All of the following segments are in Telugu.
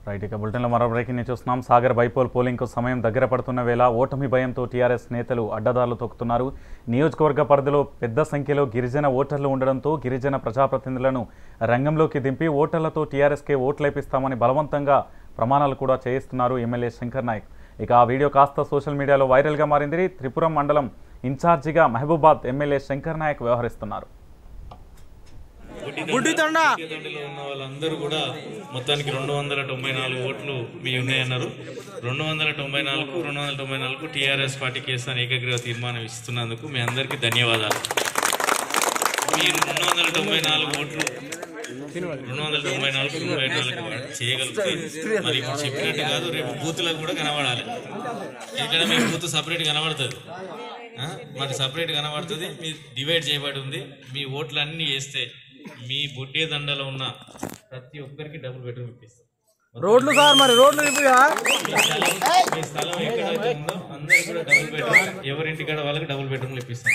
రైట్ ఇక బులెటిన్లో మరో బ్రేకింగ్ న్యూస్ చూస్తున్నాం సాగర్ బైపోల్ పోలింగ్కు సమయం దగ్గర పడుతున్న వేళ ఓటమి భయంతో టీఆర్ఎస్ నేతలు అడ్డదారులు తొక్కుతున్నారు నియోజకవర్గ పరిధిలో పెద్ద సంఖ్యలో గిరిజన ఓటర్లు ఉండడంతో గిరిజన ప్రజాప్రతినిధులను రంగంలోకి దింపి ఓటర్లతో టీఆర్ఎస్కే ఓట్లేపిస్తామని బలవంతంగా ప్రమాణాలు కూడా చేయిస్తున్నారు ఎమ్మెల్యే శంకర్ నాయక్ ఇక ఆ వీడియో కాస్త సోషల్ మీడియాలో వైరల్గా మారింది త్రిపురం మండలం ఇన్ఛార్జిగా మహబూబాద్ ఎమ్మెల్యే శంకర్ నాయక్ వ్యవహరిస్తున్నారు బుడ్డితండలో ఉన్న వాళ్ళందరూ కూడా మొత్తానికి రెండు వందల తొంభై నాలుగు ఓట్లు మీ ఉన్నాయన్నారు రెండు వందల తొంభై నాలుగు రెండు వందల తొంభై నాలుగు టీఆర్ఎస్ పార్టీకి వేస్తాను ఏకగ్రీవ తీర్మానం ఇస్తున్నందుకు మీ అందరికీ ధన్యవాదాలు మీరు రెండు వందల తొంభై నాలుగు ఓట్లు రెండు వందల తొంభై నాలుగు తొంభై నాలుగు చేయగలిగితే మరి ఇప్పుడు చెప్పినట్టు కాదు రేపు బూతులకు కూడా కనబడాలి ఇక్కడ మీ బూత్ సపరేట్ కనబడుతుంది ఆ? మాకు సపరేట్ కనబడుతుంది మీ డివైడ్ చేయబడి ఉంది మీ ఓట్లు అన్నీ వేస్తే మీ బుడ్డే దండలో ఉన్న ప్రతి ఒక్కరికి డబుల్ బెడ్రూమ్ ఇప్పిస్తాం రోడ్లు సార్ మరి రోడ్లు ఇప్పుగా మీ స్థలం మీ స్థలం ఎక్కడైతే ఉందో అందరికి కూడా డబుల్ బెడ్రూమ్ ఎవరింటికాడ వాళ్ళకి డబుల్ బెడ్రూమ్లు ఇప్పిస్తాం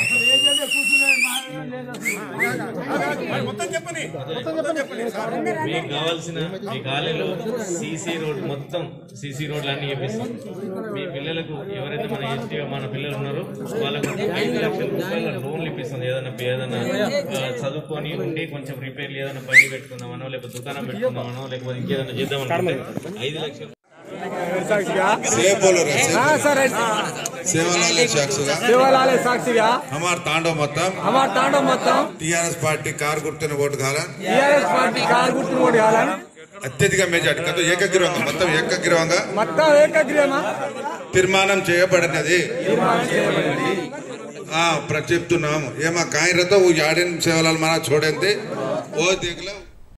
మీకు కావాల్సిన మీ కాలేజీలో సీసీ రోడ్ మొత్తం సీసీ రోడ్లు అన్ని ఇప్పిస్తాం మీ పిల్లలకు ఎవరైతే మన ఎస్టీ మన పిల్లలు ఉన్నారో వాళ్ళకు ఐదు లక్షల రూపాయల లోన్లు ఇప్పిస్తుంది ఏదైనా ఏదైనా ఆ, చదువుకొని ఉండి కొంచెం రిపేర్లు ఏదైనా బండి పెట్టుకుందామనో లేకపోతే దుకాణం పెట్టుకుందామనో లేకపోతే ఇంకేదైనా చేద్దామనుకుంటే ఐదు లక్షలు सेब बोलो रे सेब సార్ सेवालाल साक्षिగా శివలాలే సాక్షిగా हमार तांडव మొత్తం అమర్ తాండం మొత్తం టిఆర్ఎస్ పార్టీ కారు గుర్తున్న ఓటు కాల టిఆర్ఎస్ పార్టీ కారు గుర్తు ఓడి కావాలని అత్యధిక మెజార్టీ కాదు ఏకగ్రీవంగా మొత్తం ఏకగ్రీవంగా మొత్తం ఏకగ్రీవమా తీర్మానం చేయబడినది ఆ, ప్ర- చెప్తున్నాము ఏమా కాయరతో యాడిన్ సేవలాల్ మన చూడండి ఓ దిగులో